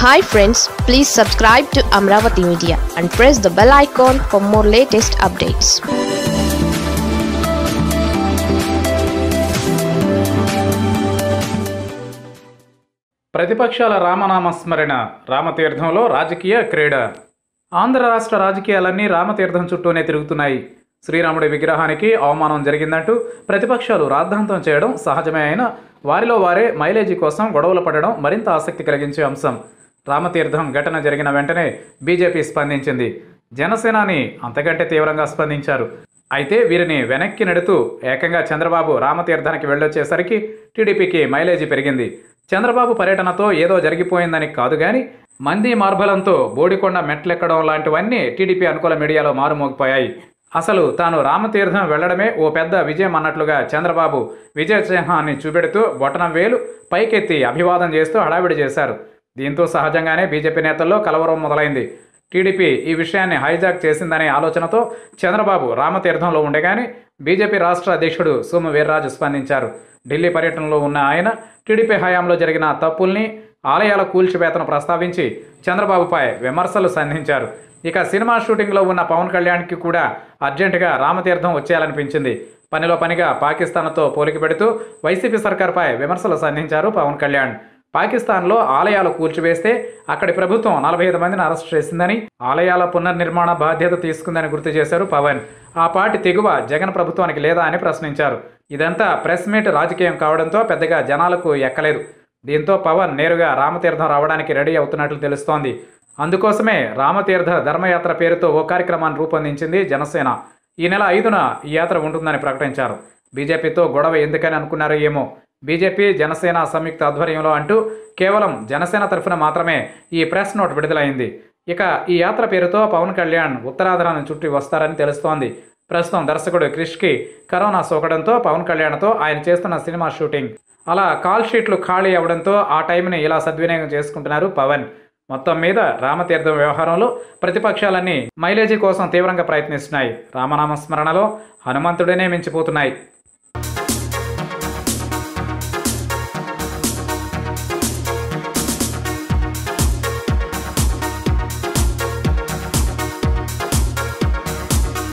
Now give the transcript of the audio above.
hi friends please subscribe to Amaravati media and press the bell icon for more latest updates ప్రతిపక్షాల రామనామస్మరణ రామతీర్థంలో రాజకీయ క్రీడ ఆంధ్ర రాష్ట్ర రాజకీయాలన్నీ రామతీర్థం చుట్టూనే తిరుగుతున్నాయి శ్రీరాముడి విగ్రహానికి అవమానం జరిగిందంటూ ప్రతిపక్షాలు రాద్ధాంతం చేయడం సహజమే అయినా వారిలో వారే మైలేజీ కోసం గొడవలు పడడం మరింత ఆసక్తి కలిగించే అంశం రామతీర్థం ఘటన జరిగిన వెంటనే బీజేపీ స్పందించింది జనసేనాని అంతకంటే తీవ్రంగా స్పందించారు అయితే వీరిని వెనక్కి నెడుతూ ఏకంగా చంద్రబాబు రామతీర్థానికి వెళ్ళొచ్చేసరికి టీడీపీకి మైలేజీ పెరిగింది చంద్రబాబు పర్యటనతో ఏదో జరిగిపోయిందని కాదు కానీ మంది మార్బలంతో బోడికొండ మెట్లెక్కడం లాంటివన్నీ టీడీపీ అనుకూల మీడియాలో మారుమోగిపోయాయి అసలు తాను రామతీర్థం వెళ్లడమే ఓ పెద్ద విజయం అన్నట్లుగా చంద్రబాబు విజయ చిహ్నాన్ని చూపెడుతూ బొటనం వేలు పైకెత్తి అభివాదం చేస్తూ హడావిడి చేశారు దీంతో సహజంగానే బీజేపీ నేతల్లో కలవరం మొదలైంది టీడీపీ ఈ విషయాన్ని హైజాక్ చేసిందనే ఆలోచనతో చంద్రబాబు రామతీర్థంలో ఉండగానే బీజేపీ రాష్ట్ర అధ్యక్షుడు సోము వీర్రాజు స్పందించారు ఢిల్లీ పర్యటనలో ఉన్న ఆయన టీడీపీ హయాంలో జరిగిన తప్పుల్ని ఆలయాల కూల్చివేతను ప్రస్తావించి చంద్రబాబుపై విమర్శలు సంధించారు ఇక సినిమా షూటింగ్లో ఉన్న పవన్ కళ్యాణ్కి కూడా అర్జెంటుగా రామతీర్థం వచ్చేయాలనిపించింది పనిలో పనిగా పాకిస్తాన్తో పోలిక పెడుతూ వైసీపీ సర్కార్పై విమర్శలు సంధించారు పవన్ కళ్యాణ్ పాకిస్తాన్లో ఆలయాలు కూల్చివేస్తే అక్కడి ప్రభుత్వం నలభై ఐదు మందిని అరెస్ట్ చేసిందని ఆలయాల పునర్నిర్మాణ బాధ్యత తీసుకుందని గుర్తు చేశారు పవన్ ఆ పార్టీ తెగువ జగన్ ప్రభుత్వానికి లేదా అని ప్రశ్నించారు ఇదంతా ప్రెస్ మీట్ రాజకీయం కావడంతో పెద్దగా జనాలకు ఎక్కలేదు దీంతో పవన్ నేరుగా రామతీర్థం రావడానికి రెడీ అవుతున్నట్లు తెలుస్తోంది అందుకోసమే రామతీర్థ ధర్మయాత్ర పేరుతో ఓ కార్యక్రమాన్ని రూపొందించింది జనసేన ఈ నెల ఐదున ఈ యాత్ర ఉంటుందని ప్రకటించారు బీజేపీతో గొడవ ఎందుకని అనుకున్నారో ఏమో బీజేపీ జనసేన సంయుక్త ఆధ్వర్యంలో అంటూ కేవలం జనసేన తరఫున మాత్రమే ఈ ప్రెస్ నోట్ విడుదలైంది ఇక ఈ యాత్ర పేరుతో పవన్ కళ్యాణ్ ఉత్తరాంధ్రాన్ని చుట్టి వస్తారని తెలుస్తోంది ప్రస్తుతం దర్శకుడు క్రిష్కి కరోనా సోకడంతో పవన్ కళ్యాణ్తో ఆయన చేస్తున్న సినిమా షూటింగ్ అలా కాల్ షీట్లు ఖాళీ అవడంతో ఆ టైంని ఇలా సద్వినియోగం చేసుకుంటున్నారు పవన్ మొత్తం మీద రామతీర్థం వ్యవహారంలో ప్రతిపక్షాలన్నీ మైలేజీ కోసం తీవ్రంగా ప్రయత్నిస్తున్నాయి రామనామ స్మరణలో హనుమంతుడినే మించిపోతున్నాయి